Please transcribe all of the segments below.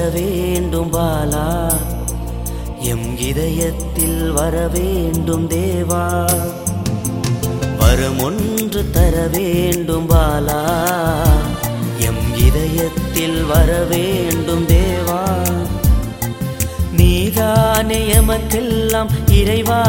வேண்டும் பாலா எம் இதயத்தில் வர வேண்டும் தேவா வரம் ஒன்று தர வேண்டும் பாலா எம் இதயத்தில் வர வேண்டும் தேவா நீதானே எமக்கெல்லாம் இறைவா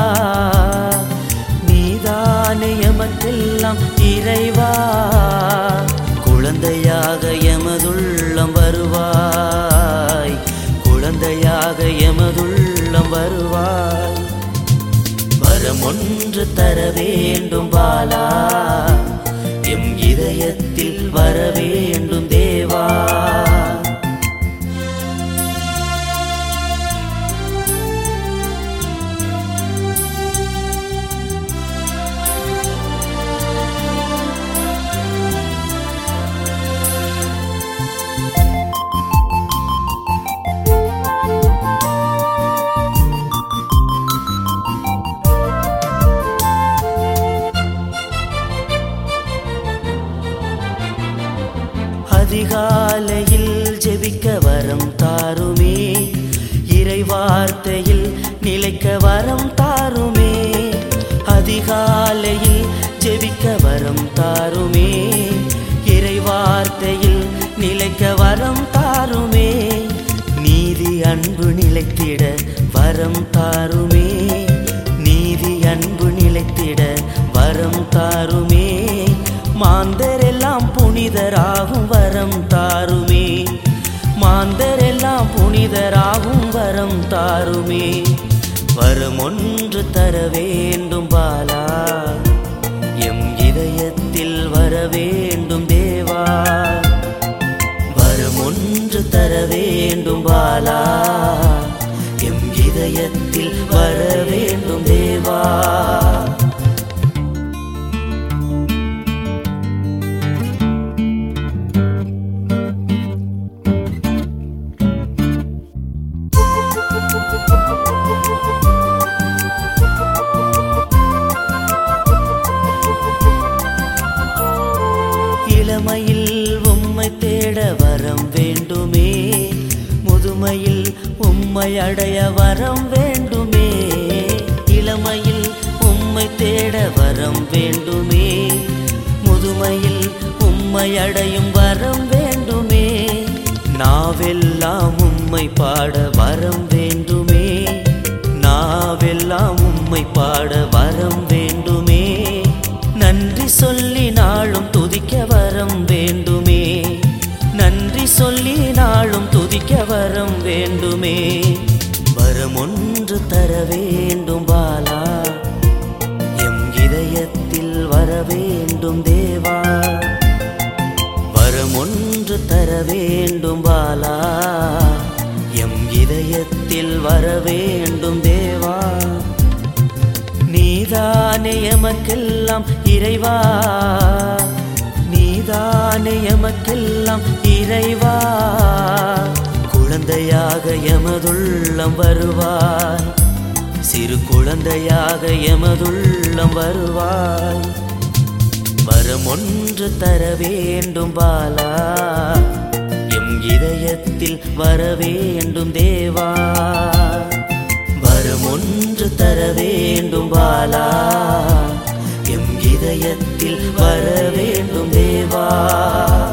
நீதானே எமக்கெல்லாம் இறைவா குழந்தையாக எமதுள்ளம் வருவாய் குழந்தையாக எமதுள்ளம் வருவாய் வரம் ஒன்று தர வேண்டும் பாலா எம் இதயத்தில் வர வேண்டும் தேவா அதிகாலையில் ஜெபிக்க வரம் தாருமே இறை வார்த்தையில் நிலைக்க வரம் தாருமே அதிகாலையில் ஜெபிக்க வரம் தாருமே இறை வார்த்தையில் நிலைக்க வரம் தாருமே நீதி அன்பு நிலைத்திட வரம் தாருமே நீதி அன்பு நிலைத்திட வரம் தாருமே மாந்தரெல்லாம் புனிதராகும் வரம் தாருமே மாந்தரெல்லாம் புனிதராகும் வரம் தாருமே வரம் ஒன்று தர வேண்டும் பாலா எம் இதயத்தில் வர வேண்டும் தேவா வரம் ஒன்று தர வேண்டும் பாலா எம் இதயத்தில் வர வேண்டும் தேவா இளமையில் உம்மை தேட வரம் வேண்டுமே முதுமையில் உம்மை அடைய வரம் வேண்டுமே இளமையில் உம்மை தேட வரம் வேண்டுமே முதுமையில் உம்மை அடையும் வரம் வேண்டுமே நாவெல்லாம் உம்மை பாட வரம் வேண்டுமே நாவெல்லாம் உம்மை பாட வரம் வேண்டுமே நன்றி சொல்லி நாளும் துதிக்க வரம் வேண்டுமே நன்றி சொல்லி நாளும் துதிக்க வரம் வேண்டுமே வரம் ஒன்று தர வேண்டும் பாலா எம் இதயத்தில் வர வேண்டும் தேவா வரம் ஒன்று தர வேண்டும் பாலா எம் இதயத்தில் வர வேண்டும் தேவா நீதானே எமக்கெல்லாம் இறைவா நீதானே எமக்கெல்லாம் இறைவா குழந்தையாக எமதுள்ளம் வருவாய் சிறு குழந்தையாக எமதுள்ளம் வருவாய் வரம் ஒன்று தர வேண்டும் பாலா எம் இதயத்தில் வர வேண்டும் தேவா வரம் ஒன்று தர வேண்டும் பாலா எம் இதயத்தில் வர வேண்டும் தேவா